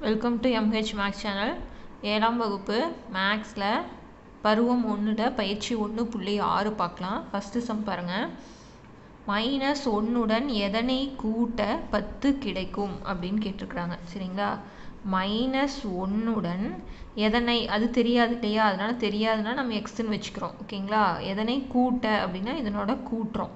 welcome to MH maths channel ஏழாம் வகுப்பு மேக்ஸில் பருவம் ஒன்றில் பயிற்சி ஒன்று புள்ளி ஆறு பார்க்கலாம் ஃபஸ்ட்டு சம் பாருங்கள் மைனஸ் ஒன்றுடன் எதனை கூட்ட பத்து கிடைக்கும் அப்படின்னு கேட்டிருக்கிறாங்க சரிங்களா மைனஸ் ஒன்றுடன் எதனை அது தெரியாது இல்லையா அதனால் தெரியாதுன்னா நம்ம எக்ஸ்ன்னு வச்சுக்கிறோம் ஓகேங்களா எதனை கூட்ட அப்படின்னா இதனோட கூட்டுறோம்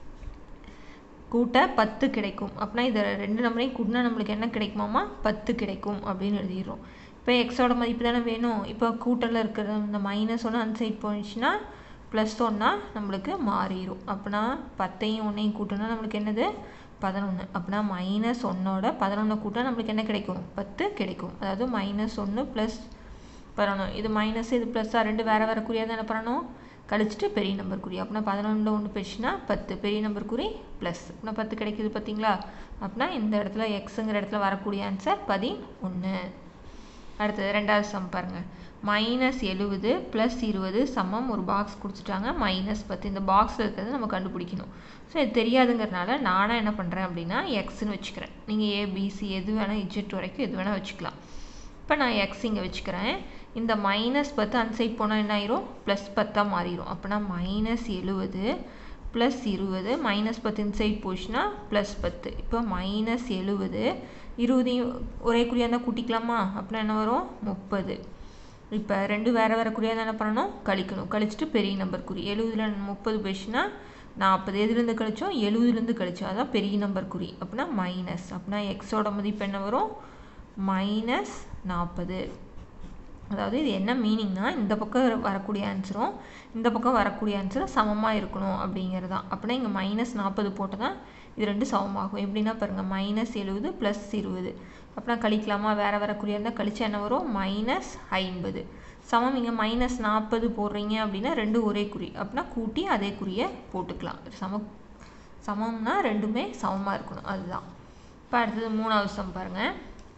கூட்ட பத்து கிடைக்கும் அப்படின்னா இதை ரெண்டு நம்பரையும் கூட்டினா நம்மளுக்கு என்ன கிடைக்குமாமா பத்து கிடைக்கும் அப்படின்னு எழுதிடுறோம் இப்போ எக்ஸோட மதிப்பு தானே வேணும் இப்போ கூட்டலில் இருக்கிற இந்த மைனஸ் ஒன்று அந்த சைட் போயிடுச்சுன்னா ப்ளஸ் ஒன்றா நம்மளுக்கு மாறிடும் அப்படின்னா பத்தையும் ஒன்றையும் கூட்டினா நம்மளுக்கு என்னது பதினொன்று அப்படின்னா மைனஸ் ஒன்னோட பதினொன்று கூட்டினா நம்மளுக்கு என்ன கிடைக்கும் பத்து கிடைக்கும் அதாவது மைனஸ் ஒன்று ப்ளஸ் பதினொன்று இது மைனஸ் இது ப்ளஸ்ஸாக ரெண்டு வேறு வேறு குறியாக தானே பண்ணணும் கழிச்சிட்டு பெரிய நம்பர் குறி அப்படின்னா பதினொன்றில் ஒன்று போயிடுச்சுன்னா பத்து பெரிய நம்பர் குறி ப்ளஸ் அப்படின்னா பத்து கிடைக்குது பார்த்தீங்களா அப்படின்னா இந்த இடத்துல எக்ஸுங்கிற இடத்துல வரக்கூடிய ஆன்சர் பதினொன்று அடுத்தது ரெண்டாவது சம் பாருங்கள் மைனஸ் எழுபது ப்ளஸ் இருபது சமம் ஒரு பாக்ஸ் கொடுத்துட்டாங்க மைனஸ் பத்து இந்த பாக்ஸில் இருக்கிறது நம்ம கண்டுபிடிக்கணும் ஸோ இது தெரியாதுங்கிறனால நானாக என்ன பண்ணுறேன் அப்படின்னா எக்ஸ்ன்னு வச்சுக்கிறேன் நீங்கள் ஏபிசி எது வேணால் இஜெட் வரைக்கும் எது வேணால் வச்சுக்கலாம் இப்போ நான் எக்ஸ் இங்கே வச்சுக்கிறேன் இந்த மைனஸ் பத்து அந்த சைட் போனால் என்ன ஆயிரும் ப்ளஸ் பத்தாக மாறிடும் அப்படின்னா மைனஸ் எழுபது ப்ளஸ் இருபது மைனஸ் பத்து இந்த சைட் போச்சுன்னா ப்ளஸ் பத்து இப்போ மைனஸ் எழுபது இருபதையும் ஒரே குறியாக இருந்தால் கூட்டிக்கலாமா அப்படின்னா என்ன வரும் முப்பது இப்போ ரெண்டு வேறு வேறு குறியாக என்ன பண்ணணும் கழிக்கணும் கழிச்சிட்டு பெரிய நம்பர் குறி எழுபதில் முப்பது போயிடுச்சுன்னா நாற்பது எதுலேருந்து கழிச்சோம் எழுபதுலேருந்து கழிச்சோம் அதான் பெரிய நம்பர் குறி அப்படின்னா மைனஸ் அப்படின்னா எக்ஸோட மதிப்பு என்ன வரும் மைனஸ் நாற்பது அதாவது இது என்ன மீனிங்னா இந்த பக்கம் வரக்கூடிய ஆன்சரும் இந்த பக்கம் வரக்கூடிய ஆன்சரும் சமமாக இருக்கணும் அப்படிங்கிறது தான் அப்படின்னா இங்கே மைனஸ் நாற்பது போட்டு தான் இது ரெண்டு சமமாகும் எப்படின்னா பாருங்கள் மைனஸ் எழுபது ப்ளஸ் இருபது அப்படின்னா கழிக்கலாமா வேறு வரக்கூடிய இருந்தால் கழிச்சா என்ன வரும் மைனஸ் ஐம்பது சமம் இங்கே மைனஸ் நாற்பது போடுறீங்க அப்படின்னா ரெண்டு ஒரே குறி அப்படின்னா கூட்டி அதே குறியை போட்டுக்கலாம் சம சமம்னா ரெண்டுமே சமமாக இருக்கணும் அதுதான் இப்போ அடுத்தது மூணாவது சம் பாருங்கள்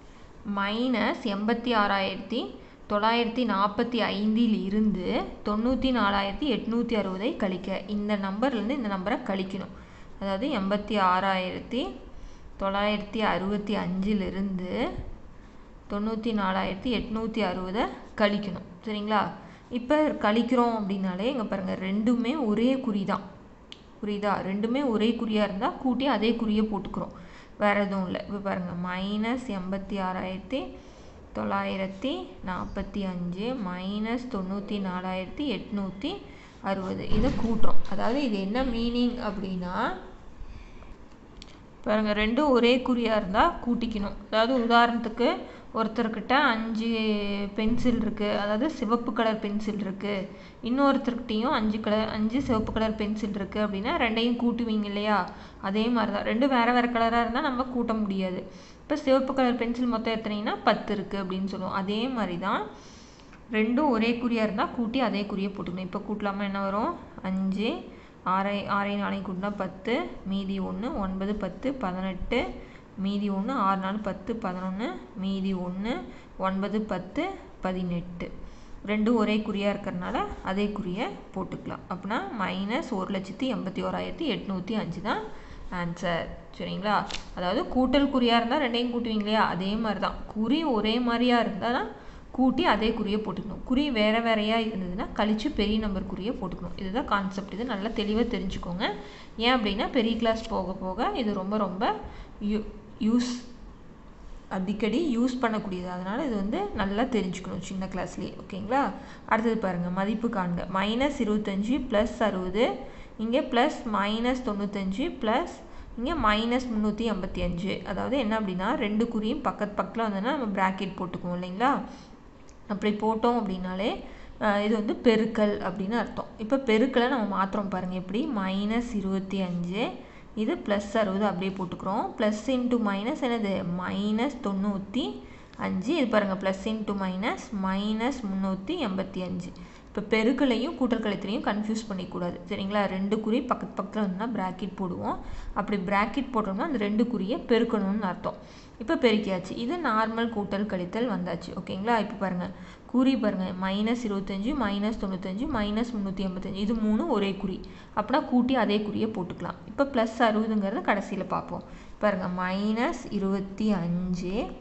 மைனஸ் எண்பத்தி ஆறாயிரத்தி தொள்ளாயிரத்தி நாற்பத்தி ஐந்தில் இருந்து தொண்ணூற்றி நாலாயிரத்தி எட்நூற்றி அறுபதை கழிக்க இந்த நம்பர்லேருந்து இந்த நம்பரை கழிக்கணும் அதாவது எண்பத்தி ஆறாயிரத்தி தொள்ளாயிரத்தி அறுபத்தி அஞ்சிலிருந்து தொண்ணூற்றி நாலாயிரத்தி எட்நூற்றி அறுபதை கழிக்கணும் சரிங்களா இப்போ கழிக்கிறோம் அப்படின்னாலே இங்கே பாருங்கள் ரெண்டுமே ஒரே குறி தான் புரியுதா ரெண்டுமே ஒரே குறியாக இருந்தால் கூட்டி அதே குறியை போட்டுக்கிறோம் வேறு எதுவும் இல்லை இப்போ பாருங்கள் மைனஸ் எண்பத்தி ஆறாயிரத்தி தொள்ளாயிரத்தி நாற்பத்தி அஞ்சு மைனஸ் தொண்ணூற்றி நாலாயிரத்தி எட்நூற்றி அறுபது இதை கூட்டுறோம் அதாவது இது என்ன மீனிங் அப்படின்னா பாருங்கள் ரெண்டும் ஒரே குறியாக இருந்தால் கூட்டிக்கணும் அதாவது உதாரணத்துக்கு ஒருத்தர்கிட்ட அஞ்சு பென்சில் இருக்குது அதாவது சிவப்பு கலர் பென்சில் இருக்குது இன்னொருத்தர்கிட்டையும் அஞ்சு கலர் அஞ்சு சிவப்பு கலர் பென்சில் இருக்குது அப்படின்னா ரெண்டையும் கூட்டுவீங்க இல்லையா அதே மாதிரி தான் ரெண்டும் வேறு வேறு கலராக இருந்தால் நம்ம கூட்ட முடியாது இப்போ சிவப்பு கலர் பென்சில் மொத்தம் எத்தனைனா பத்து இருக்குது அப்படின்னு சொல்லுவோம் அதே மாதிரி தான் ரெண்டும் ஒரே குறியாக இருந்தால் கூட்டி அதே குறியை போட்டுக்கணும் இப்போ கூட்டலாமா என்ன வரும் அஞ்சு ஆறை ஆறை நாளையும் கூட்டினா பத்து மீதி ஒன்று ஒன்பது பத்து பதினெட்டு மீதி ஒன்று ஆறு நாலு பத்து பதினொன்று மீதி ஒன்று ஒன்பது பத்து பதினெட்டு ரெண்டும் ஒரே குறியாக இருக்கிறனால அதே குறியை போட்டுக்கலாம் அப்படின்னா மைனஸ் ஒரு லட்சத்தி எண்பத்தி ஓராயிரத்தி எட்நூற்றி அஞ்சு தான் ஆன்சர் சரிங்களா அதாவது கூட்டல் குறியாக இருந்தால் ரெண்டையும் கூட்டுவீங்க இல்லையா அதே மாதிரி தான் குறி ஒரே மாதிரியாக இருந்தால் கூட்டி அதே குறியை போட்டுக்கணும் குறி வேறு வேறையாக இருந்ததுன்னா கழித்து பெரிய நம்பர் குறியை போட்டுக்கணும் இதுதான் கான்செப்ட் இது நல்லா தெளிவாக தெரிஞ்சுக்கோங்க ஏன் அப்படின்னா பெரிய கிளாஸ் போக போக இது ரொம்ப ரொம்ப யூ யூஸ் அடிக்கடி யூஸ் பண்ணக்கூடியது அதனால் இது வந்து நல்லா தெரிஞ்சுக்கணும் சின்ன கிளாஸ்லேயே ஓகேங்களா அடுத்தது பாருங்கள் மதிப்பு காண்க மைனஸ் இருபத்தஞ்சி ப்ளஸ் அறுபது இங்கே ப்ளஸ் மைனஸ் தொண்ணூத்தஞ்சு ப்ளஸ் இங்கே மைனஸ் முந்நூற்றி எண்பத்தி அஞ்சு அதாவது என்ன அப்படின்னா ரெண்டு குறியும் பக்கத்து பக்கத்தில் வந்ததுன்னா நம்ம ப்ராக்கெட் போட்டுக்குவோம் இல்லைங்களா அப்படி போட்டோம் அப்படின்னாலே இது வந்து பெருக்கல் அப்படின்னு அர்த்தம் இப்போ பெருக்கலை நம்ம மாற்றுறோம் பாருங்கள் எப்படி மைனஸ் இருபத்தி அஞ்சு இது ப்ளஸ் அறுபது அப்படியே போட்டுக்கிறோம் ப்ளஸ் இன்ட்டு மைனஸ் என்னது மைனஸ் தொண்ணூற்றி அஞ்சு இது பாருங்கள் ப்ளஸ் இன்ட்டு மைனஸ் மைனஸ் முந்நூற்றி எண்பத்தி அஞ்சு இப்போ பெருக்கலையும் கூட்டல் கழித்தலையும் கன்ஃபியூஸ் பண்ணிக்கூடாது சரிங்களா ரெண்டு குறி பக்கத்து பக்கத்தில் வந்துன்னா ப்ராக்கெட் போடுவோம் அப்படி ப்ராக்கெட் போட்டோம்னா அந்த ரெண்டு குறியை பெருக்கணும்னு அர்த்தம் இப்போ பெருக்கியாச்சு இது நார்மல் கூட்டல் கழித்தல் வந்தாச்சு ஓகேங்களா இப்போ பாருங்கள் குறி பாருங்கள் மைனஸ் இருபத்தஞ்சி மைனஸ் தொண்ணூத்தஞ்சு மைனஸ் முந்நூற்றி எண்பத்தஞ்சு இது மூணு ஒரே குறி அப்படின்னா கூட்டி அதே குறியை போட்டுக்கலாம் இப்போ ப்ளஸ் அறுபதுங்கிறத கடைசியில் பார்ப்போம் பாருங்கள் மைனஸ் இருபத்தி அஞ்சு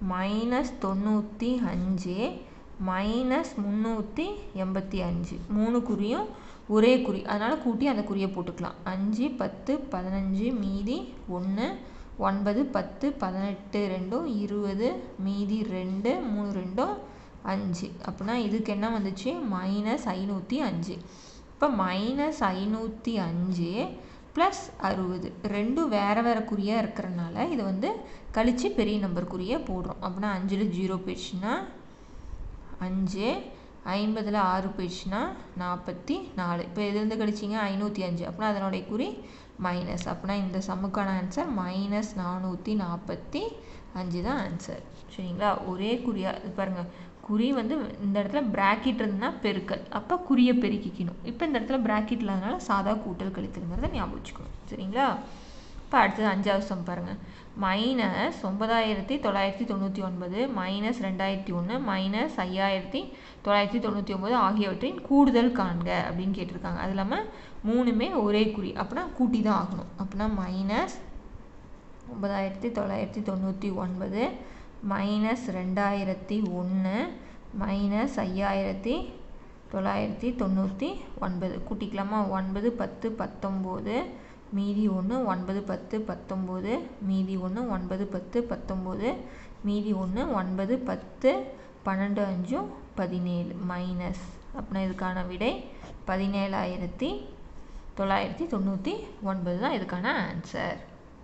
மைனஸ் தொண்ணூற்றி அஞ்சு மைனஸ் முந்நூற்றி எண்பத்தி அஞ்சு மூணு குறியும் ஒரே குறி அதனால் கூட்டி அந்த குறியை போட்டுக்கலாம் அஞ்சு பத்து பதினஞ்சு மீதி ஒன்று ஒன்பது பத்து பதினெட்டு ரெண்டும் இருபது மீதி ரெண்டு மூணு ரெண்டும் அஞ்சு அப்படின்னா இதுக்கு என்ன வந்துச்சு மைனஸ் ஐநூற்றி அஞ்சு இப்போ மைனஸ் ஐநூற்றி அஞ்சு ப்ளஸ் அறுபது ரெண்டும் வேறு வேறு குறியாக இருக்கிறனால இது வந்து கழித்து பெரிய நம்பர் குறியை போடுறோம் அப்படின்னா அஞ்சில் ஜீரோ போயிடுச்சுன்னா அஞ்சு ஐம்பதில் ஆறு போயிடுச்சுன்னா நாற்பத்தி நாலு இப்போ எதுலேருந்து கழிச்சிங்க ஐநூற்றி அஞ்சு அப்படின்னா அதனுடைய குறி மைனஸ் அப்படின்னா இந்த சம்முக்கான ஆன்சர் மைனஸ் நானூற்றி நாற்பத்தி அஞ்சு தான் ஆன்சர் சரிங்களா ஒரே குறியாக இது பாருங்கள் குறி வந்து இந்த இடத்துல ப்ராக்கெட் இருந்ததுன்னா பெருக்கல் அப்போ குறியை பெருக்கிக்கணும் இப்போ இந்த இடத்துல ப்ராக்கெட் இல்லாதனால சாதா கூட்டல் கழித்தல்ங்கிறத ஞாபகம் வச்சுக்கணும் சரிங்களா இப்போ அடுத்தது அஞ்சாவது சம் பாருங்கள் மைனஸ் ஒன்பதாயிரத்தி தொள்ளாயிரத்தி தொண்ணூற்றி ஒன்பது மைனஸ் ரெண்டாயிரத்தி ஒன்று மைனஸ் ஐயாயிரத்தி தொள்ளாயிரத்தி தொண்ணூற்றி ஒம்பது ஆகியவற்றின் கூடுதல் காண்க அப்படின்னு கேட்டிருக்காங்க அது இல்லாமல் மூணுமே ஒரே குறி அப்படின்னா கூட்டி தான் ஆகணும் அப்படின்னா மைனஸ் ஒன்பதாயிரத்தி தொள்ளாயிரத்தி தொண்ணூற்றி ஒன்பது மைனஸ் ரெண்டாயிரத்தி ஒன்று மைனஸ் ஐயாயிரத்தி தொள்ளாயிரத்தி தொண்ணூற்றி ஒன்பது கூட்டிக்கலாமா ஒன்பது பத்து பத்தொம்போது மீதி ஒன்று ஒன்பது பத்து பத்தொம்போது மீதி ஒன்று ஒன்பது பத்து பத்தொம்போது மீதி ஒன்று ஒன்பது பத்து பன்னெண்டு அஞ்சும் பதினேழு மைனஸ் அப்படின்னா இதுக்கான விடை பதினேழாயிரத்தி தொள்ளாயிரத்தி தொண்ணூற்றி ஒன்பது தான் இதுக்கான ஆன்சர்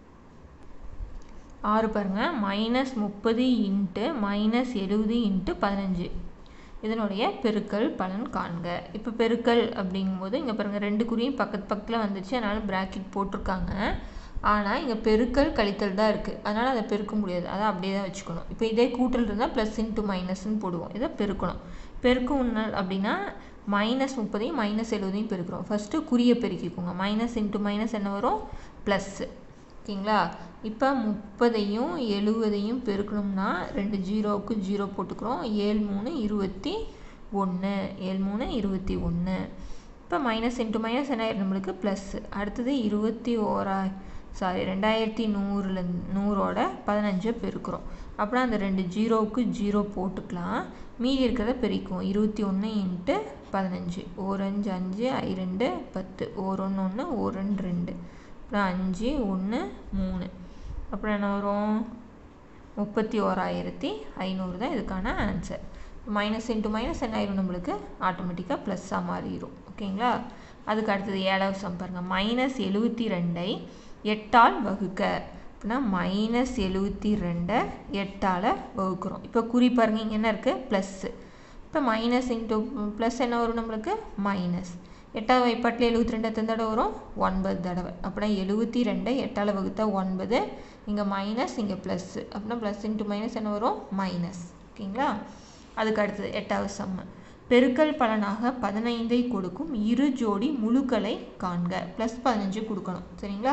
ஆறு பாருங்கள் மைனஸ் முப்பது இன்ட்டு மைனஸ் எழுபது இன்ட்டு பதினஞ்சு இதனுடைய பெருக்கல் பலன் காண்க இப்போ பெருக்கல் அப்படிங்கும்போது இங்கே பாருங்கள் ரெண்டு குறியும் பக்கத்து பக்கத்தில் வந்துச்சு அதனால் ப்ராக்கெட் போட்டிருக்காங்க ஆனால் இங்கே பெருக்கல் கழித்தல் தான் இருக்குது அதனால் அதை பெருக்க முடியாது அதை அப்படியே தான் வச்சுக்கணும் இப்போ இதே கூட்டல் இருந்தால் ப்ளஸ் இன்ட்டு மைனஸ்ன்னு போடுவோம் இதை பெருக்கணும் பெருக்கும் அப்படின்னா மைனஸ் முப்பதையும் மைனஸ் எழுபதையும் பெருக்கிறோம் ஃபஸ்ட்டு குறியை பெருக்கிக்கோங்க மைனஸ் இன்ட்டு மைனஸ் என்ன வரும் ப்ளஸ்ஸு ஓகேங்களா இப்போ முப்பதையும் எழுபதையும் பெருக்கணும்னா ரெண்டு ஜீரோவுக்கு ஜீரோ போட்டுக்கிறோம் ஏழு மூணு இருபத்தி ஒன்று ஏழு மூணு இருபத்தி ஒன்று இப்போ மைனஸ் இன்ட்டு மைனஸ் என்ன நம்மளுக்கு ப்ளஸ்ஸு அடுத்தது இருபத்தி ஓரா சாரி ரெண்டாயிரத்தி நூறுல நூறோட பதினஞ்சை பெருக்கிறோம் அப்புறம் அந்த ரெண்டு ஜீரோவுக்கு ஜீரோ போட்டுக்கலாம் மீதி இருக்கிறத பெருக்கும் இருபத்தி ஒன்று இன்ட்டு பதினஞ்சு ஓரஞ்சு அஞ்சு ஐ ரெண்டு பத்து ஓர் ஒன்று ஒன்று ஓர் ரெண்டு ரெண்டு அப்புறம் அஞ்சு ஒன்று மூணு அப்புறம் என்ன வரும் முப்பத்தி ஓராயிரத்தி ஐநூறு தான் இதுக்கான ஆன்சர் மைனஸ் இன்ட்டு மைனஸ் என்ன ஆயிரும் நம்மளுக்கு ஆட்டோமேட்டிக்காக ப்ளஸ்ஸாக மாறிடும் ஓகேங்களா அதுக்கு அடுத்தது ஏழாவது சம் பாருங்கள் மைனஸ் எழுபத்தி ரெண்டை எட்டால் வகுக்க அப்படின்னா மைனஸ் எழுபத்தி ரெண்டை எட்டால் வகுக்கிறோம் இப்போ குறி பாருங்க இங்கே என்ன இருக்குது ப்ளஸ்ஸு இப்போ மைனஸ் இன்ட்டு ப்ளஸ் என்ன வரும் நம்மளுக்கு மைனஸ் எட்டாவது வைப்பாட்டில் எழுபத்தி ரெண்டு எத்தனை தடவை வரும் ஒன்பது தடவை அப்படின்னா எழுபத்தி ரெண்டை எட்டால் வகுத்தா ஒன்பது இங்கே மைனஸ் இங்கே ப்ளஸ்ஸு அப்படின்னா ப்ளஸ் இன்ட்டு மைனஸ் என்ன வரும் மைனஸ் ஓகேங்களா அதுக்கு அடுத்தது எட்டாவது சம்மு பெருக்கல் பலனாக பதினைந்தை கொடுக்கும் இரு ஜோடி முழுக்களை காண்க ப்ளஸ் பதினஞ்சு கொடுக்கணும் சரிங்களா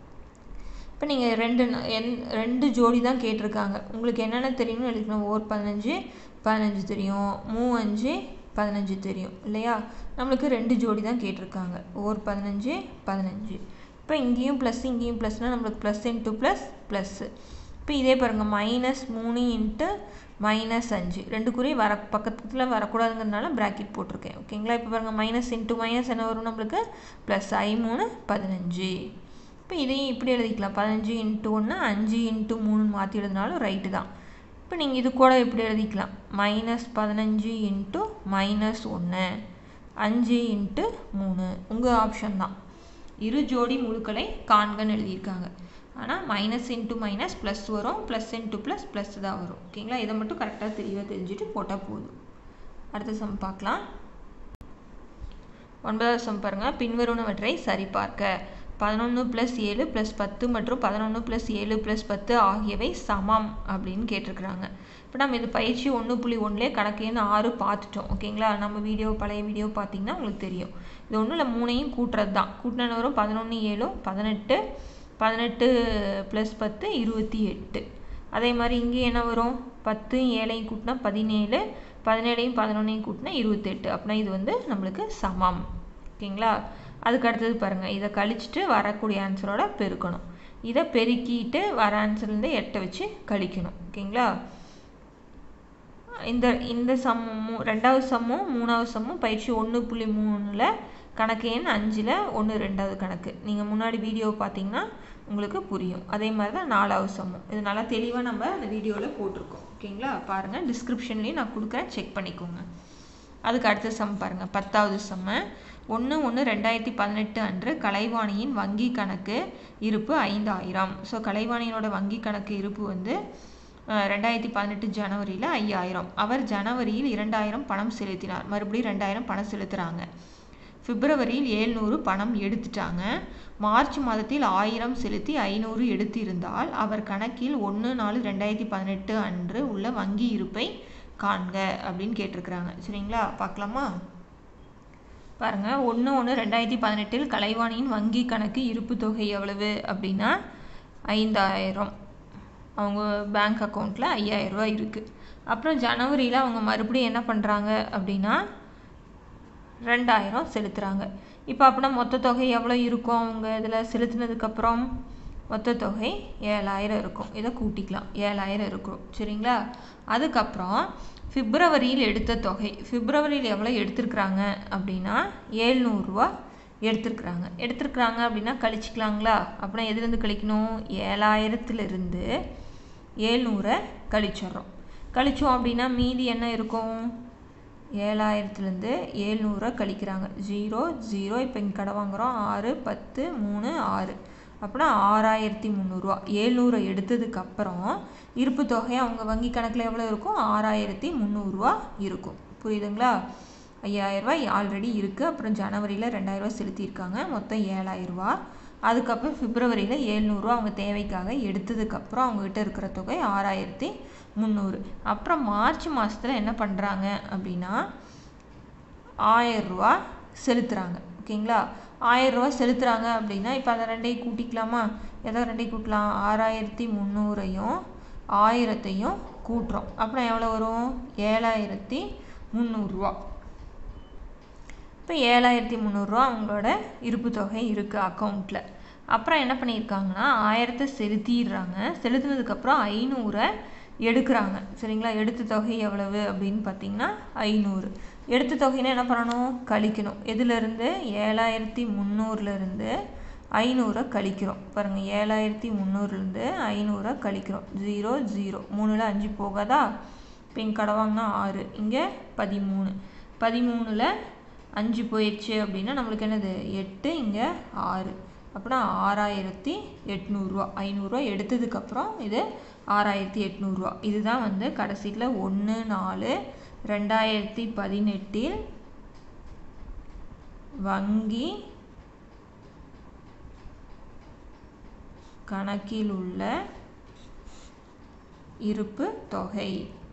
இப்போ நீங்கள் ரெண்டு என் ரெண்டு ஜோடி தான் கேட்டிருக்காங்க உங்களுக்கு என்னென்ன தெரியும்னு எழுதிக்கணும் ஓர் பதினஞ்சு பதினஞ்சு தெரியும் மூ அஞ்சு பதினஞ்சு தெரியும் இல்லையா நம்மளுக்கு ரெண்டு ஜோடி தான் கேட்டிருக்காங்க ஓர் பதினஞ்சு பதினஞ்சு இப்போ இங்கேயும் ப்ளஸ் இங்கேயும் ப்ளஸ்னால் நம்மளுக்கு ப்ளஸ் இன்ட்டு ப்ளஸ் ப்ளஸ்ஸு இப்போ இதே பாருங்கள் மைனஸ் மூணு இன்ட்டு மைனஸ் அஞ்சு ரெண்டு குறி வர பக்கத்தில் வரக்கூடாதுங்கிறதுனால ப்ராக்கெட் போட்டிருக்கேன் ஓகேங்களா இப்போ பாருங்கள் மைனஸ் இன்ட்டு மைனஸ் என்ன வரும் நம்மளுக்கு ப்ளஸ் ஐ மூணு பதினஞ்சு இப்போ இதையும் இப்படி எழுதிக்கலாம் பதினஞ்சு இன்ட்டு ஒன்று அஞ்சு இன்ட்டு மூணுன்னு மாற்றி எழுதினாலும் ரைட்டு தான் இப்போ நீங்கள் இது கூட எப்படி எழுதிக்கலாம் மைனஸ் பதினஞ்சு இன்ட்டு மைனஸ் ஒன்று அஞ்சு இன்ட்டு மூணு உங்கள் ஆப்ஷன் தான் இரு ஜோடி முழுக்களை காண்கன்னு எழுதியிருக்காங்க ஆனால் மைனஸ் இன்ட்டு மைனஸ் ப்ளஸ் வரும் ப்ளஸ் இன்ட்டு ப்ளஸ் ப்ளஸ் தான் வரும் ஓகேங்களா இதை மட்டும் கரெக்டாக தெளிவாக தெரிஞ்சுட்டு போட்டால் போதும் அடுத்த சம் பார்க்கலாம் ஒன்பதாவது சம் பாருங்கள் பின்வருவனவற்றை சரிபார்க்க பதினொன்று ப்ளஸ் ஏழு ப்ளஸ் பத்து மற்றும் பதினொன்று ப்ளஸ் ஏழு ப்ளஸ் பத்து ஆகியவை சமம் அப்படின்னு கேட்டிருக்கிறாங்க இப்போ நம்ம இது பயிற்சி ஒன்று புள்ளி ஒன்றுலே கணக்குன்னு ஆறு பார்த்துட்டோம் ஓகேங்களா நம்ம வீடியோ பழைய வீடியோ பார்த்தீங்கன்னா உங்களுக்கு தெரியும் இது ஒன்றும் இல்லை மூணையும் கூட்டுறது தான் கூட்டின வரும் பதினொன்று ஏழும் பதினெட்டு பதினெட்டு ப்ளஸ் பத்து இருபத்தி எட்டு அதே மாதிரி இங்கே என்ன வரும் பத்து ஏழையும் கூட்டினா பதினேழு பதினேழையும் பதினொன்றையும் கூட்டினா இருபத்தெட்டு அப்படின்னா இது வந்து நம்மளுக்கு சமம் ஓகேங்களா அதுக்கு அடுத்தது பாருங்கள் இதை கழிச்சிட்டு வரக்கூடிய ஆன்சரோட பெருக்கணும் இதை பெருக்கிட்டு வர ஆன்சர்லேருந்து எட்டை வச்சு கழிக்கணும் ஓகேங்களா இந்த இந்த சம்மும் ரெண்டாவது சம்மும் மூணாவது சம்மும் பயிற்சி ஒன்று புள்ளி மூணில் கணக்கு எண் அஞ்சில் ஒன்று ரெண்டாவது கணக்கு நீங்கள் முன்னாடி வீடியோ பார்த்தீங்கன்னா உங்களுக்கு புரியும் அதே மாதிரி தான் நாலாவது சம்மும் இது நல்லா தெளிவாக நம்ம அந்த வீடியோவில் போட்டிருக்கோம் ஓகேங்களா பாருங்கள் டிஸ்கிரிப்ஷன்லேயும் நான் கொடுக்குறேன் செக் பண்ணிக்கோங்க அதுக்கு அடுத்த சம் பாருங்கள் பத்தாவது செம்ம ஒன்று ஒன்று ரெண்டாயிரத்தி பதினெட்டு அன்று கலைவாணியின் வங்கி கணக்கு இருப்பு ஐந்தாயிரம் ஸோ கலைவாணியினோட வங்கி கணக்கு இருப்பு வந்து ரெண்டாயிரத்தி பதினெட்டு ஜனவரியில் ஐயாயிரம் அவர் ஜனவரியில் இரண்டாயிரம் பணம் செலுத்தினார் மறுபடியும் ரெண்டாயிரம் பணம் செலுத்துகிறாங்க பிப்ரவரியில் ஏழ்நூறு பணம் எடுத்துட்டாங்க மார்ச் மாதத்தில் ஆயிரம் செலுத்தி ஐநூறு எடுத்திருந்தால் அவர் கணக்கில் ஒன்று நாலு ரெண்டாயிரத்தி பதினெட்டு அன்று உள்ள வங்கி இருப்பை காண்க அப்படின்னு கேட்டிருக்கிறாங்க சரிங்களா பார்க்கலாமா பாருங்க ஒன்று ஒன்று ரெண்டாயிரத்தி பதினெட்டில் கலைவாணியின் வங்கி கணக்கு இருப்பு தொகை எவ்வளவு அப்படின்னா ஐந்தாயிரம் அவங்க பேங்க் அக்கௌண்ட்டில் ஐயாயிரம் ரூபாய் இருக்குது அப்புறம் ஜனவரியில் அவங்க மறுபடியும் என்ன பண்ணுறாங்க அப்படின்னா ரெண்டாயிரம் செலுத்துகிறாங்க இப்போ அப்படின்னா மொத்த தொகை எவ்வளோ இருக்கும் அவங்க இதில் செலுத்தினதுக்கப்புறம் மொத்த தொகை ஏழாயிரம் இருக்கும் இதை கூட்டிக்கலாம் ஏழாயிரம் இருக்கும் சரிங்களா அதுக்கப்புறம் பிப்ரவரியில் எடுத்த தொகை பிப்ரவரியில் எவ்வளோ எடுத்திருக்கிறாங்க அப்படின்னா ஏழ்நூறுரூவா எடுத்திருக்கிறாங்க எடுத்திருக்கிறாங்க அப்படின்னா கழிச்சிக்கலாங்களா அப்படின்னா எதுலேருந்து கழிக்கணும் ஏழாயிரத்துலேருந்து ஏழ்நூறை கழிச்சிட்றோம் கழிச்சோம் அப்படின்னா மீதி என்ன இருக்கும் ஏழாயிரத்துலேருந்து ஏழ்நூறை கழிக்கிறாங்க ஜீரோ ஜீரோ இப்போ இங்கே கடை வாங்குகிறோம் ஆறு பத்து மூணு ஆறு அப்படின்னா ஆறாயிரத்தி முந்நூறுரூவா ஏழ்நூறை எடுத்ததுக்கப்புறம் இருப்பு தொகை அவங்க வங்கி கணக்கில் எவ்வளோ இருக்கும் ஆறாயிரத்தி முந்நூறுரூவா இருக்கும் புரியுதுங்களா ஐயாயிரரூவா ஆல்ரெடி இருக்குது அப்புறம் ஜனவரியில் ரெண்டாயிரரூவா செலுத்தியிருக்காங்க மொத்தம் ஏழாயிரரூவா அதுக்கப்புறம் பிப்ரவரியில் ஏழ்நூறுரூவா அவங்க தேவைக்காக எடுத்ததுக்கப்புறம் அவங்ககிட்ட இருக்கிற தொகை ஆறாயிரத்தி முந்நூறு அப்புறம் மார்ச் மாதத்தில் என்ன பண்ணுறாங்க அப்படின்னா ஆயரூவா செலுத்துகிறாங்க ஓகேங்களா ஆயரூவா செலுத்துகிறாங்க அப்படின்னா இப்போ அதை ரெண்டையும் கூட்டிக்கலாமா எதை ரெண்டையும் கூட்டலாம் ஆறாயிரத்தி முந்நூறையும் ஆயிரத்தையும் கூட்டுறோம் அப்புறம் எவ்வளோ வரும் ஏழாயிரத்தி முந்நூறுரூவா இப்போ ஏழாயிரத்தி முந்நூறுரூவா அவங்களோட இருப்பு தொகை இருக்குது அக்கௌண்ட்டில் அப்புறம் என்ன பண்ணியிருக்காங்கன்னா ஆயிரத்தை செலுத்திடுறாங்க செலுத்தினதுக்கப்புறம் ஐநூறை எடுக்கிறாங்க சரிங்களா எடுத்த தொகை எவ்வளவு அப்படின்னு பார்த்தீங்கன்னா ஐநூறு எடுத்த தொகைன்னா என்ன பண்ணணும் கழிக்கணும் எதுலேருந்து ஏழாயிரத்தி முந்நூறுலேருந்து ஐநூறை கழிக்கிறோம் பாருங்கள் ஏழாயிரத்தி முந்நூறுலேருந்து ஐநூறை கழிக்கிறோம் ஜீரோ ஜீரோ மூணில் அஞ்சு போகாதா இப்போ இங்கே கடை வாங்கினா ஆறு இங்கே பதிமூணு பதிமூணில் அஞ்சு போயிடுச்சு அப்படின்னா நம்மளுக்கு என்னது எட்டு இங்கே ஆறு அப்படின்னா ஆறாயிரத்தி எட்நூறுரூவா ஐநூறுரூவா எடுத்ததுக்கப்புறம் இது ஆறாயிரத்தி எட்நூறுரூவா இதுதான் வந்து கடைசியில் ஒன்று நாலு ரெண்டாயிரத்தி பதினெட்டில் வங்கி கணக்கில் உள்ள இருப்பு தொகை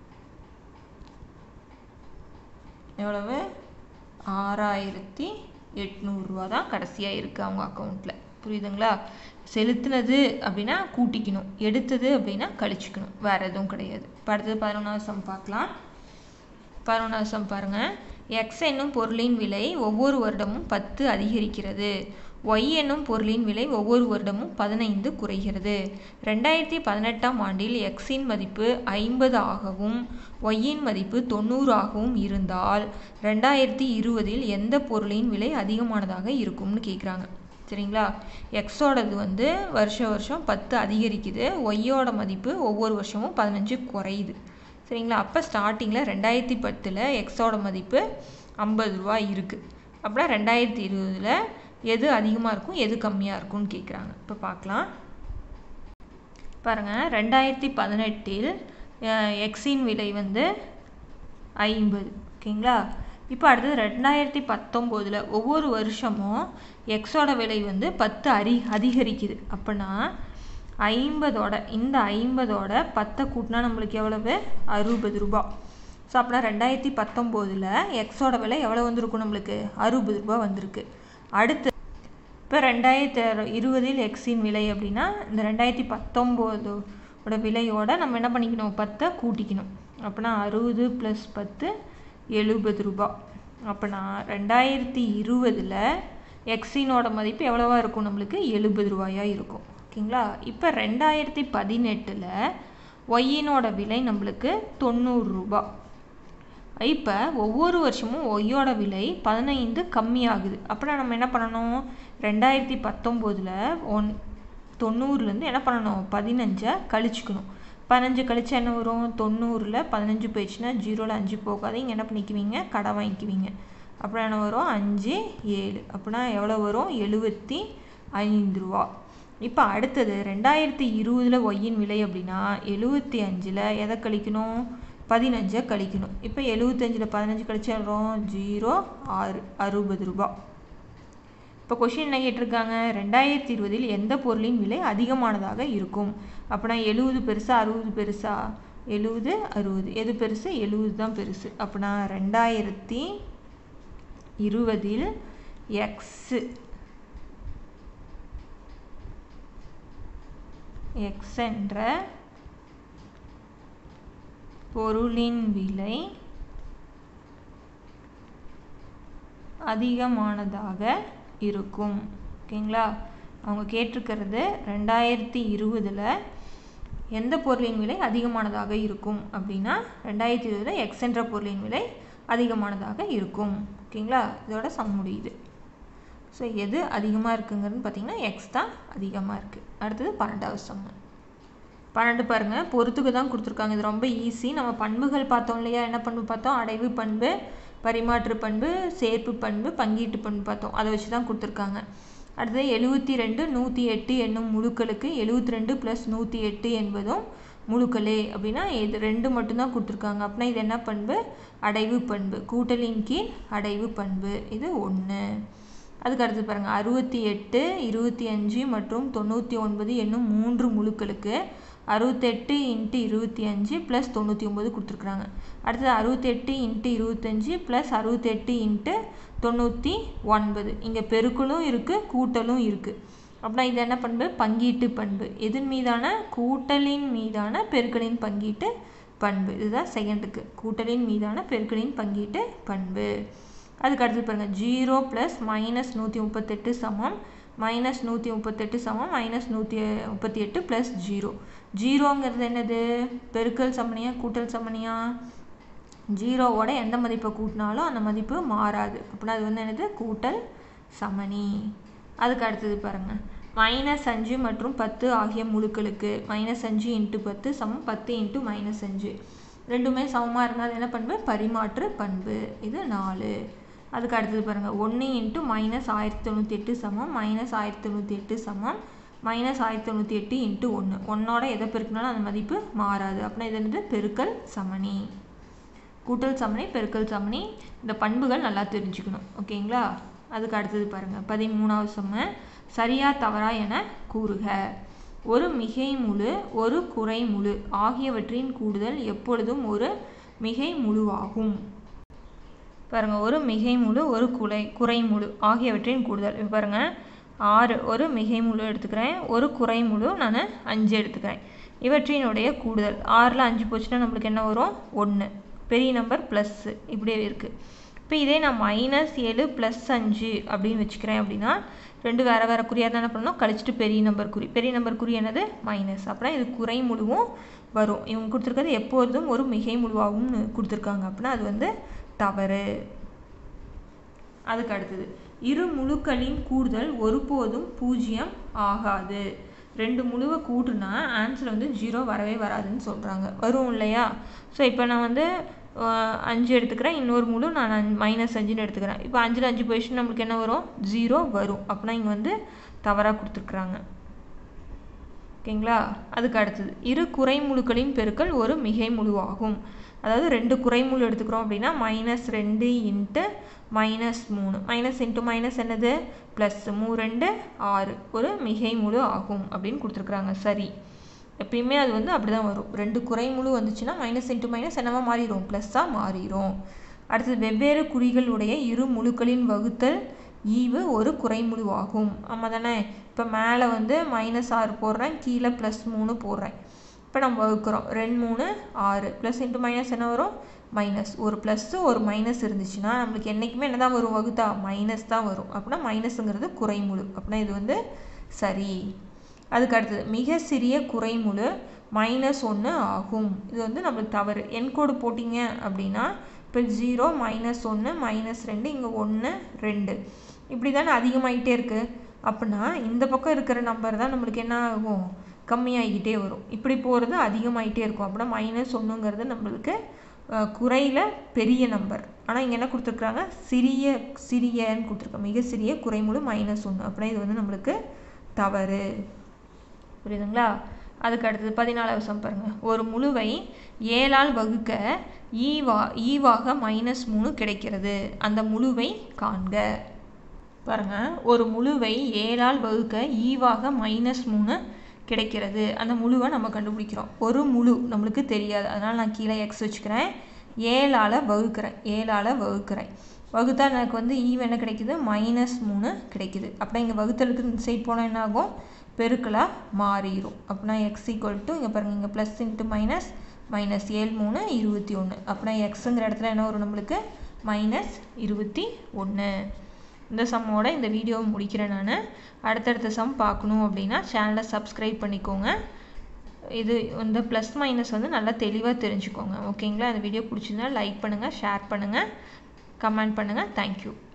எவ்வளவு ஆறாயிரத்தி எட்நூறுரூவா தான் கடைசியாக இருக்குது அவங்க அக்கௌண்ட்டில் புரியுதுங்களா செலுத்துனது அப்படின்னா கூட்டிக்கணும் எடுத்தது அப்படின்னா கழிச்சுக்கணும் வேறு எதுவும் கிடையாது இப்போ அடுத்தது பதினொன்றாவது சம் பார்க்கலாம் பதினொன்றாவது சம் பாருங்கள் எக்ஸ் என்னும் பொருளின் விலை ஒவ்வொரு வருடமும் பத்து அதிகரிக்கிறது ஒய் என்னும் பொருளின் விலை ஒவ்வொரு வருடமும் பதினைந்து குறைகிறது ரெண்டாயிரத்தி பதினெட்டாம் ஆண்டில் எக்ஸின் மதிப்பு ஐம்பது ஆகவும் ஒய்யின் மதிப்பு தொண்ணூறு ஆகவும் இருந்தால் ரெண்டாயிரத்தி இருபதில் எந்த பொருளின் விலை அதிகமானதாக இருக்கும்னு கேட்குறாங்க சரிங்களா எக்ஸோடது வந்து வருஷ வருஷம் பத்து அதிகரிக்குது ஒய்யோட மதிப்பு ஒவ்வொரு வருஷமும் பதினஞ்சு குறையுது சரிங்களா அப்போ ஸ்டார்டிங்கில் ரெண்டாயிரத்தி பத்தில் எக்ஸோட மதிப்பு ஐம்பது ரூபா இருக்குது அப்படின்னா ரெண்டாயிரத்தி இருபதில் எது அதிகமாக இருக்கும் எது கம்மியாக இருக்கும்னு கேட்குறாங்க இப்போ பார்க்கலாம் பாருங்கள் ரெண்டாயிரத்தி பதினெட்டில் எக்ஸின் விலை வந்து ஐம்பது ஓகேங்களா இப்போ அடுத்தது ரெண்டாயிரத்தி பத்தொம்போதில் ஒவ்வொரு வருஷமும் எக்ஸோட விலை வந்து பத்து அரி அதிகரிக்குது அப்படின்னா ஐம்பதோட இந்த ஐம்பதோட பத்தை கூட்டினா நம்மளுக்கு எவ்வளவு அறுபது ரூபா ஸோ அப்படின்னா ரெண்டாயிரத்தி பத்தொம்போதில் எக்ஸோட விலை எவ்வளோ வந்திருக்கும் நம்மளுக்கு அறுபது ரூபா வந்திருக்கு அடுத்து இப்போ ரெண்டாயிரத்தி இருபதில் எக்ஸின் விலை அப்படின்னா இந்த ரெண்டாயிரத்தி பத்தொம்போதோட விலையோட நம்ம என்ன பண்ணிக்கணும் பத்தை கூட்டிக்கணும் அப்படின்னா அறுபது ப்ளஸ் பத்து எழுபது ரூபா அப்போனா ரெண்டாயிரத்தி இருபதில் எக்ஸினோட மதிப்பு எவ்வளவா இருக்கும் நம்மளுக்கு எழுபது ரூபாயா இருக்கும் ஓகேங்களா இப்போ ரெண்டாயிரத்தி பதினெட்டில் ஒய்யினோட விலை நம்மளுக்கு தொண்ணூறு ரூபா இப்போ ஒவ்வொரு வருஷமும் ஒய்யோட விலை பதினைந்து கம்மியாகுது அப்படின்னா நம்ம என்ன பண்ணணும் ரெண்டாயிரத்தி பத்தொம்போதில் ஒன் தொண்ணூறுலேருந்து என்ன பண்ணணும் பதினஞ்சை கழிச்சுக்கணும் பதினஞ்சு கழிச்சா என்ன வரும் தொண்ணூறில் பதினஞ்சு போயிடுச்சுன்னா ஜீரோவில் அஞ்சு போகாது இங்கே என்ன பண்ணிக்குவீங்க கடை வாங்கிக்குவீங்க அப்புறம் என்ன வரும் அஞ்சு ஏழு அப்படின்னா எவ்வளோ வரும் எழுபத்தி ஐந்து ரூபா இப்போ அடுத்தது ரெண்டாயிரத்தி இருபதில் ஒய்யின் விலை அப்படின்னா எழுபத்தி அஞ்சில் எதை கழிக்கணும் பதினஞ்சை கழிக்கணும் இப்போ எழுபத்தஞ்சில் பதினஞ்சு கழிச்சா வரும் ஜீரோ ஆறு அறுபது ரூபா இப்போ கொஷின் என்ன கேட்டிருக்காங்க ரெண்டாயிரத்தி இருபதில் எந்த பொருளின் விலை அதிகமானதாக இருக்கும் அப்படின்னா எழுபது பெருசா அறுபது பெருசா எழுபது அறுபது எது பெருசு எழுபது தான் பெருசு அப்படின்னா ரெண்டாயிரத்தி இருபதில் எக்ஸு எக்ஸ் என்ற பொருளின் விலை அதிகமானதாக இருக்கும் ஓகேங்களா அவங்க கேட்டிருக்கிறது ரெண்டாயிரத்தி இருபதில் எந்த பொருளின் விலை அதிகமானதாக இருக்கும் அப்படின்னா ரெண்டாயிரத்தி இருபதில் எக்ஸ் என்ற பொருளின் விலை அதிகமானதாக இருக்கும் ஓகேங்களா இதோட சம் முடியுது ஸோ எது அதிகமாக இருக்குங்கிறது பார்த்தீங்கன்னா எக்ஸ் தான் அதிகமாக இருக்குது அடுத்தது பன்னெண்டாவது சம்மு பன்னெண்டு பாருங்கள் பொறுத்துக்கு தான் கொடுத்துருக்காங்க இது ரொம்ப ஈஸி நம்ம பண்புகள் பார்த்தோம் இல்லையா என்ன பண்பு பார்த்தோம் அடைவு பண்பு பரிமாற்று பண்பு சேர்ப்பு பண்பு பங்கீட்டு பண்பு பார்த்தோம் அதை வச்சு தான் கொடுத்துருக்காங்க அடுத்தது எழுபத்தி ரெண்டு நூற்றி எட்டு என்னும் முழுக்களுக்கு எழுபத்தி ரெண்டு ப்ளஸ் நூற்றி எட்டு என்பதும் முழுக்களே அப்படின்னா இது ரெண்டு மட்டும்தான் கொடுத்துருக்காங்க அப்படின்னா இது என்ன பண்பு அடைவு பண்பு கூட்டலின் கீழ் அடைவு பண்பு இது ஒன்று அதுக்கு அடுத்து பாருங்கள் அறுபத்தி எட்டு இருபத்தி அஞ்சு மற்றும் தொண்ணூற்றி ஒன்பது என்னும் மூன்று முழுக்களுக்கு அறுபத்தெட்டு இன்ட்டு இருபத்தி அஞ்சு ப்ளஸ் தொண்ணூற்றி ஒம்பது கொடுத்துருக்குறாங்க அடுத்தது அறுபத்தெட்டு இன்ட்டு இருபத்தஞ்சி ப்ளஸ் அறுபத்தெட்டு இன்ட்டு தொண்ணூற்றி ஒன்பது இங்கே பெருக்கலும் இருக்குது கூட்டலும் இருக்குது அப்படின்னா இது என்ன பண்பு பங்கீட்டு பண்பு எதன் மீதான கூட்டலின் மீதான பெருக்கலின் பங்கீட்டு பண்பு இதுதான் செகண்டுக்கு கூட்டலின் மீதான பெருக்கலின் பங்கீட்டு பண்பு அதுக்கு அடுத்து பாருங்கள் ஜீரோ ப்ளஸ் மைனஸ் நூற்றி முப்பத்தெட்டு சமம் மைனஸ் நூற்றி முப்பத்தெட்டு சமம் மைனஸ் நூற்றி முப்பத்தி எட்டு ப்ளஸ் ஜீரோ ஜீரோங்கிறது என்னது பெருக்கல் சமனியா கூட்டல் சமனியா ஜீரோவோட எந்த மதிப்பை கூட்டினாலும் அந்த மதிப்பு மாறாது அப்படின்னா அது வந்து என்னது கூட்டல் சமனி அதுக்கு அடுத்தது பாருங்கள் மைனஸ் அஞ்சு மற்றும் பத்து ஆகிய முழுக்களுக்கு மைனஸ் அஞ்சு இன்ட்டு பத்து சமம் பத்து இன்ட்டு மைனஸ் அஞ்சு ரெண்டுமே சமமாக இருந்தால் என்ன பண்பு பரிமாற்று பண்பு இது நாலு அதுக்கு அடுத்தது பாருங்கள் ஒன்று இன்ட்டு மைனஸ் ஆயிரத்தி தொண்ணூற்றி எட்டு சமம் மைனஸ் ஆயிரத்தி தொண்ணூற்றி எட்டு சமம் மைனஸ் ஆயிரத்தி தொண்ணூற்றி எட்டு இன்ட்டு ஒன்று ஒன்னோட எதை பெருக்கினாலும் அந்த மதிப்பு மாறாது அப்படின்னா இது என்னது பெருக்கல் சமனி கூட்டல் சமனி பெருக்கல் சமனி இந்த பண்புகள் நல்லா தெரிஞ்சுக்கணும் ஓகேங்களா அதுக்கு அடுத்தது பாருங்கள் பதிமூணாவது சம்ம சரியா தவறா என கூறுக ஒரு மிகை முழு ஒரு குறை முழு ஆகியவற்றின் கூடுதல் எப்பொழுதும் ஒரு மிகை முழுவாகும் பாருங்க ஒரு மிகை முழு ஒரு குறை குறை முழு ஆகியவற்றின் கூடுதல் இப்போ பாருங்க ஆறு ஒரு மிகை முழு எடுத்துக்கிறேன் ஒரு குறை முழு நான் அஞ்சு எடுத்துக்கிறேன் இவற்றினுடைய கூடுதல் ஆறில் அஞ்சு போச்சுன்னா நம்மளுக்கு என்ன வரும் ஒன்று பெரிய நம்பர் ப்ளஸ்ஸு இப்படியே இருக்குது இப்போ இதே நான் மைனஸ் ஏழு ப்ளஸ் அஞ்சு அப்படின்னு வச்சுக்கிறேன் அப்படின்னா ரெண்டு வேறு வேறு குறியாக தான் என்ன பண்ணணும் கழிச்சிட்டு பெரிய நம்பர் குறி பெரிய நம்பர் குறி என்னது மைனஸ் அப்படின்னா இது குறை முழுவும் வரும் இவங்க கொடுத்துருக்கிறது எப்பொழுதும் ஒரு மிகை முழுவாகவும் கொடுத்துருக்காங்க அப்படின்னா அது வந்து தவறு அதுக்கு அடுத்தது இரு முழுக்களின் கூடுதல் ஒருபோதும் பூஜ்ஜியம் ஆகாது ரெண்டு முழுவை கூட்டுனா ஆன்சர் வந்து ஜீரோ வரவே வராதுன்னு சொல்கிறாங்க வரும் இல்லையா ஸோ இப்போ நான் வந்து அஞ்சு எடுத்துக்கிறேன் இன்னொரு முழு நான் மைனஸ் அஞ்சுன்னு எடுத்துக்கிறேன் இப்போ அஞ்சில் அஞ்சு போயிடுச்சுன்னா நம்மளுக்கு என்ன வரும் ஜீரோ வரும் அப்படின்னா இங்கே வந்து தவறாக கொடுத்துருக்குறாங்க ஓகேங்களா அதுக்கு அடுத்தது இரு குறைமுழுக்களின் பெருக்கல் ஒரு மிகை முழுவாகும் அதாவது ரெண்டு குறைமுழு எடுத்துக்கிறோம் அப்படின்னா மைனஸ் ரெண்டு இன்ட்டு மைனஸ் மூணு மைனஸ் இன்ட்டு மைனஸ் என்னது ப்ளஸ் மூ ரெண்டு ஆறு ஒரு மிகை முழு ஆகும் அப்படின்னு கொடுத்துருக்குறாங்க சரி எப்பயுமே அது வந்து அப்படி தான் வரும் ரெண்டு குறைமுழு வந்துச்சுன்னா மைனஸ் இன்ட்டு மைனஸ் என்னவா மாறிடும் ப்ளஸ்ஸாக மாறிடும் அடுத்தது வெவ்வேறு குறிகளுடைய இரு முழுக்களின் வகுத்தல் ஈவு ஒரு குறைமுழுவாகும் ஆமாம் தானே இப்போ மேலே வந்து மைனஸ் ஆறு போடுறேன் கீழே ப்ளஸ் மூணு போடுறேன் இப்போ நம்ம வகுக்கிறோம் ரெண்டு மூணு ஆறு ப்ளஸ் இன்ட்டு மைனஸ் என்ன வரும் மைனஸ் ஒரு ப்ளஸ்ஸு ஒரு மைனஸ் இருந்துச்சுன்னா நம்மளுக்கு என்றைக்குமே என்ன தான் வரும் வகுத்தா மைனஸ் தான் வரும் அப்படின்னா மைனஸுங்கிறது குறைமுழு அப்படின்னா இது வந்து சரி அதுக்கு அடுத்தது மிக சிறிய குறைமுழு மைனஸ் ஒன்று ஆகும் இது வந்து நம்மளுக்கு தவறு என்கோடு போட்டிங்க அப்படின்னா இப்போ ஜீரோ மைனஸ் ஒன்று மைனஸ் ரெண்டு இங்கே ஒன்று ரெண்டு இப்படி தானே அதிகமாகிட்டே இருக்குது அப்படின்னா இந்த பக்கம் இருக்கிற நம்பர் தான் நம்மளுக்கு என்ன ஆகும் கம்மியாகிக்கிட்டே வரும் இப்படி போகிறது அதிகமாகிட்டே இருக்கும் அப்படின்னா மைனஸ் ஒன்றுங்கிறது நம்மளுக்கு குறையில் பெரிய நம்பர் ஆனால் இங்கே என்ன கொடுத்துருக்குறாங்க சிறிய சிறியன்னு கொடுத்துருக்காங்க மிக சிறிய குறைமுழு மைனஸ் ஒன்று அப்படின்னா இது வந்து நம்மளுக்கு தவறு புரியுதுங்களா அதுக்கு அடுத்தது பதினாலாவது சம் பாருங்கள் ஒரு முழுவை ஏழால் வகுக்க ஈவா ஈவாக மைனஸ் மூணு கிடைக்கிறது அந்த முழுவை காண்க பாருங்க ஒரு முழுவை ஏழால் வகுக்க ஈவாக மைனஸ் மூணு கிடைக்கிறது அந்த முழுவை நம்ம கண்டுபிடிக்கிறோம் ஒரு முழு நம்மளுக்கு தெரியாது அதனால் நான் கீழே எக்ஸ் வச்சுக்கிறேன் ஏழால் வகுக்கிறேன் ஏழால் வகுக்கிறேன் வகுத்தா எனக்கு வந்து ஈவ் என்ன கிடைக்குது மைனஸ் மூணு கிடைக்குது அப்படின்னா இங்கே வகுத்தலுக்கு இந்த சைட் போனால் என்ன ஆகும் பெருக்கலாக மாறிடும் அப்படின்னா எக்ஸ் ஈக்குவல் டு இங்கே பாருங்கள் இங்கே ப்ளஸ் இன்ட்டு மைனஸ் மைனஸ் ஏழு மூணு இருபத்தி ஒன்று அப்படின்னா எக்ஸுங்கிற இடத்துல என்ன வரும் நம்மளுக்கு மைனஸ் இருபத்தி ஒன்று இந்த சம்மோட இந்த வீடியோவை முடிக்கிறேன் நான் அடுத்தடுத்த சம் பார்க்கணும் அப்படின்னா சேனலை சப்ஸ்கிரைப் பண்ணிக்கோங்க இது இந்த ப்ளஸ் மைனஸ் வந்து நல்லா தெளிவாக தெரிஞ்சுக்கோங்க ஓகேங்களா இந்த வீடியோ பிடிச்சிருந்தா லைக் பண்ணுங்கள் ஷேர் பண்ணுங்கள் கமெண்ட் பண்ணுங்கள் தேங்க்யூ